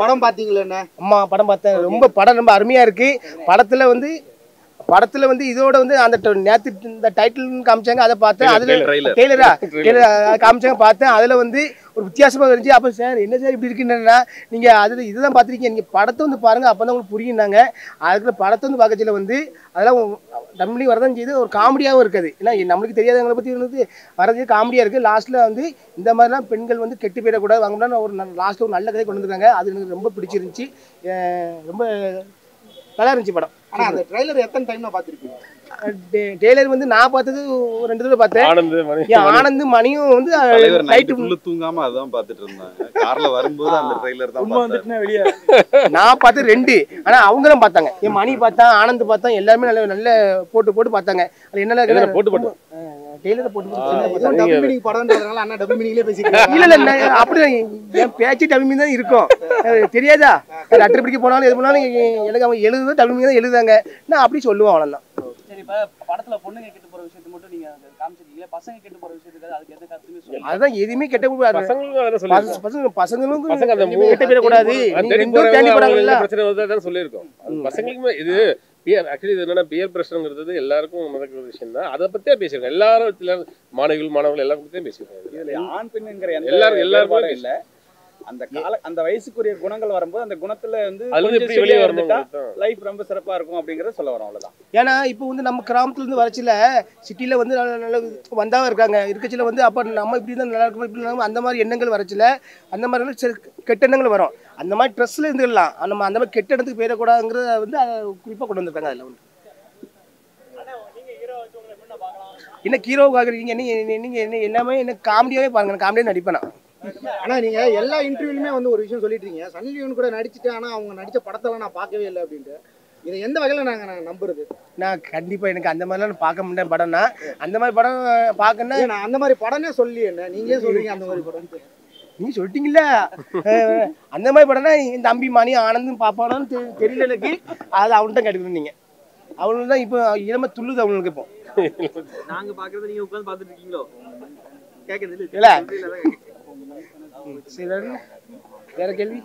படம் பாத்தீங்களா அம்மா படம் பார்த்தேன் ரொம்ப படம் ரொம்ப அருமையா இருக்கு படத்துல வந்து படத்துல வந்து இதோட வந்து அந்த ட- நேத்து இந்த டைட்டில் காமிச்சாங்க அதை பார்த்தேன் அதுல trailer. டெய்லரா காமிச்சாங்க பார்த்தேன் அதுல வந்து ஒரு வித்தியாசமா இருந்துச்சு அப்ப சார் என்ன சார் இப்படி இருக்குன்னா நீங்க அதுல இதுதான் பார்த்திருக்கீங்க நீங்க படத்தை வந்து பாருங்க அப்பதான் உங்களுக்கு புரியுனாங்க அதுக்குள்ள படத்தை வந்து பார்க்கச்சில வந்து அதெல்லாம் தமிழ்லையும் வரதான் செய்யுது ஒரு காமெடியாகவும் இருக்குது ஏன்னா நம்மளுக்கு தெரியாதவங்களை பத்தி வந்து வரது காமெடியா இருக்கு லாஸ்ட்ல வந்து இந்த மாதிரிலாம் பெண்கள் வந்து கெட்டு போயிடக்கூடாது வாங்கணும்னா ஒரு லாஸ்ட்ல ஒரு நல்ல கதை கொண்டு வந்திருக்காங்க அது எனக்கு ரொம்ப பிடிச்சிருந்துச்சு அஹ் ரொம்ப நல்லா இருந்துச்சு படம் ஆனா அந்த ட்ரைலர் எத்தனை டைம் நான் பாத்திருக்கீங்க டே- டெய்லர் வந்து நான் பார்த்தது ஒரு ரெண்டு தடவை பார்த்தேன் ஆனந்த் மணி என் ஆனந்த் மணியும் வந்து தலைவர் நைட்டு நைட்டு ஃபுல்லு தூங்காம அதான் பாத்துட்டு இருந்தாங்க கார்ல வரும்போது அந்த ட்ரெய்லர் தான் உண்மை பார்த்தேன் வந்துட்டுனா வெளியே நான் பார்த்து ரெண்டு ஆனா அவங்களும் பார்த்தாங்க என் மணி பார்த்தான் ஆனந்த் பார்த்தான் எல்லாருமே நல்ல நல்ல போட்டு போட்டு பார்த்தாங்க அது எதுல என்னென்ன போட்டு போட்டு டெய்லர் போட்டு போட்டு சின்னதா இதுவும் பார்த்தாங்க. டபுள் மீனிங் படம்ன்றதுனால அண்ணா டபுள் மீனிங்லேயே பேசிக்கிறேன் இல்ல இல்ல நான் அப்படி என் பேச்சு தமிழ் தான் இருக்கும் அது தெரியாதா லெட்டர் பிடிக்க போனாலும் எது போனாலும் எ- எனக்கு அவங்க எழுதுறது தமிழ் தான் எழுதுதாங்க நான் அப்படி சொல்லுவேன் அவ்வளவுதான் சரி இப்ப படத்துல பொண்ணுங்க கெட்டு போற விஷயத்தை மட்டும் நீங்க அங்க காமிச்சிருக்கீங்க பசங்க கெட்டு போற விஷயத்துக்கு அதுக்கு எந்த கருத்துமே சொல்லுங்க அதுதான் எதுவுமே கெட்ட கூடாது பசங்களுக்கும் அதான் சொல்லியிருக்கோம். பசங்க பசங்களும் பசங்க அந்த கெட்டு கெட்ட போயிடக்கூடாது அது நீ தேடி ரெண்டும் போறவங்க தேடி அவங்களுக்கு போறாங்கல்ல என்ன பிரச்சனை வருது அதான் சொல்லியிருக்கோம் அது பசங்களுக்குமே இது பியர் ஆக்சுவலி இது என்னன்னா பியர் பிரஷருங்கிறது எல்லாருக்கும் நடக்கிற ஒரு விஷயம் தான் அதை பத்தியே பேசியிருக்கோம் எல்லாரும் எல்லாரும் மாணவிகள் மாணவர்கள் எல்லாரும் பத்தியும் பேசியிருக்கோம் இதுல ஆண் பெண்ணுங்கிற எந்த எல்லாரும் எல்லாருமே வேறுபாடும் இல்ல அந்த கால அந்த வயசுக்குரிய குணங்கள் வரும்போது அந்த குணத்துல வந்து அதுல இருந்து எப்படி வெளியே வரணும் லைஃப் ரொம்ப சிறப்பா இருக்கும் அப்படிங்கறத சொல்ல வரோம் அவ்வளவுதான் ஏன்னா இப்போ வந்து நம்ம கிராமத்துல இருந்து வரச்சில சிட்டில வந்து நல்ல நல்ல வந்தாவும் இருக்காங்க இருக்கச்சில வந்து அப்ப நம்ம இப்படி தான் நல்லா இருக்கும் இப்படி இல்லாம அந்த மாதிரி எண்ணங்கள் வரச்சில அந்த மாதிரி எல்லாம் சில கெட்ட எண்ணங்கள் வரும் அந்த மாதிரி ட்ரெஸ்ல இருந்துடலாம் நம்ம அந்த மாதிரி கெட்ட இடத்துக்கு போயிடக்கூடாதுங்கிறத வந்து அதை குறிப்பா கொண்டு வந்திருக்காங்க அதுல வந்து என்ன ஹீரோ பார்க்குறீங்க என்ன என்ன- நீங்க என்ன எல்லாமே என்ன காமெடியாவே பாருங்க காமெடியாக நடிப்பேன் நான். ஆனா நீங்க எல்லா இன்டர்வியூலுமே வந்து ஒரு விஷயம் சொல்லிட்டு இருக்கீங்க சன்னி லியோன் கூட நடிச்சுட்டு ஆனா அவங்க நடிச்ச படத்தெல்லாம் நான் பார்க்கவே இல்லை அப்படின்ட்டு இதை எந்த வகையில நாங்க நான் நம்புறது நான் கண்டிப்பா எனக்கு அந்த மாதிரிலாம் நான் பார்க்க முடியல படம்னா அந்த மாதிரி படம் பார்க்கணும்னா ஏன் நான் அந்த மாதிரி படமே சொல்லி என்ன நீங்களே சொல்றீங்க அந்த மாதிரி படம் நீங்க சொல்லிட்டீங்கல்ல அஹ் அந்த மாதிரி படம்னா என் தம்பி மணி ஆனந்தும் பாப்பானு தெரியல எனக்கு அது அவன்கிட்ட கேட்டுக்கணும் நீங்க அவனுக்கு தான் இப்போ இளம துள்ளுது அவனுக்கு இப்போ நாங்க பாக்குறத நீங்க உட்கார்ந்து பாத்துட்டு இருக்கீங்களோ கேக்குறது இல்ல ம், சரி வேற என்ன? வேற கேள்வி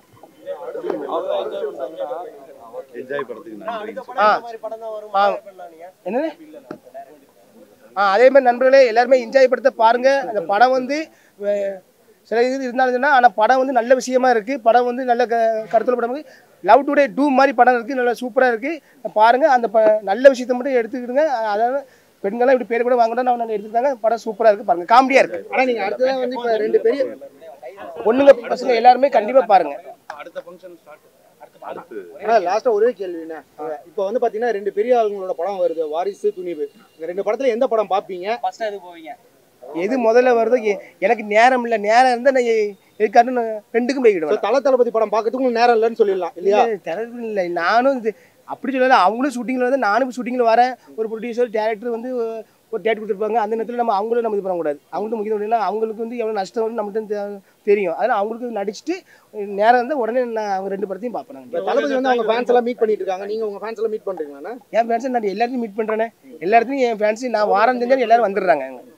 என்ஜாய் படத்துக்கு நன்றி ஆ ஆ என்னது ஆ அதே மாதிரி நண்பர்களே எல்லாருமே என்ஜாய் படத்தை பாருங்க அந்த படம் வந்து அஹ், சில இது இருந்தாலும் சொன்னா ஆனால் படம் வந்து நல்ல விஷயமா இருக்கு படம் வந்து நல்ல க கருத்துல படம் லவ் டுடே டூ மாதிரி படம் இருக்கு நல்லா சூப்பரா இருக்கு பாருங்க அந்த ப நல்ல விஷயத்தை மட்டும் எடுத்துக்கிடுங்க அதாவது பெண்கள்லாம் இப்படி பேர் கூட வாங்கணும் நான் எடுத்துக்கிட்டாங்க படம் சூப்பரா இருக்கு பாருங்க காமெடியா இருக்கு ஆனா நீங்க அடுத்ததான் வந்து இப்ப ரெண்டு பெரிய பொண்ணுங்க பசங்க எல்லாருமே கண்டிப்பா பாருங்க ஆனா லாஸ்டா ஒரே கேள்விண்ணே இப்போ வந்து பாத்தீங்கன்னா ரெண்டு பெரிய ஆளுங்களோட படம் வருது வாரிசு துணிவு இந்த ரெண்டு படத்துல எந்த படம் பாப்பீங்க ஃபர்ஸ்ட் எது போவீங்க எது முதல்ல வருதோ எ- எனக்கு நேரம் இல்லை நேரம் இருந்தால் நான் எ- எதுக்காட்டு நான் ரெண்டுக்கும் போய்க்கிடுவேன் தல தளபதி படம் பார்க்கறதுக்கு உங்களுக்கு நேரம் இல்லைன்னு சொல்லிடலாம் இல்லையா இல்ல, தரப்பு இல்லை நானும் இது அப்படி சொல்லல அவங்களும் ஷூட்டிங்கில் வந்து நானும் ஷூட்டிங்கில் வரேன் ஒரு ப்ரொடியூசர் டேரக்டர் வந்து ஒரு டேட் கொடுத்துருப்பாங்க அந்த நேரத்தில் நம்ம அவங்களும் நம்ம இது பண்ணக்கூடாது அவங்களுக்கு முக்கியம் இல்லைன்னா அவங்களுக்கு வந்து எவ்வளோ நஷ்டம் வரும்னு நம்மகிட்ட தெ- தெரியும் அதனால் அவங்களுக்கு நடிச்சுட்டு நேரம் வந்து உடனே நான் அவங்க ரெண்டு படத்தையும் இப்ப பார்ப்பேன் தளபதி வந்து அவங்க ஃபேன்ஸ் எல்லாம் மீட் பண்ணிட்டு இருக்காங்க நீங்க உங்க ஃபேன்ஸ் எல்லாம் மீட் பண்றீங்களா என் ஃபேன்ஸை நான் எல்லாத்தையும் மீட் பண்ணுறேனே எல்லா இடத்துலையும் என் ஃபேன்ஸு நான் வாரம் செஞ்சாலும் எல்லாரும் வந்துடுறாங்க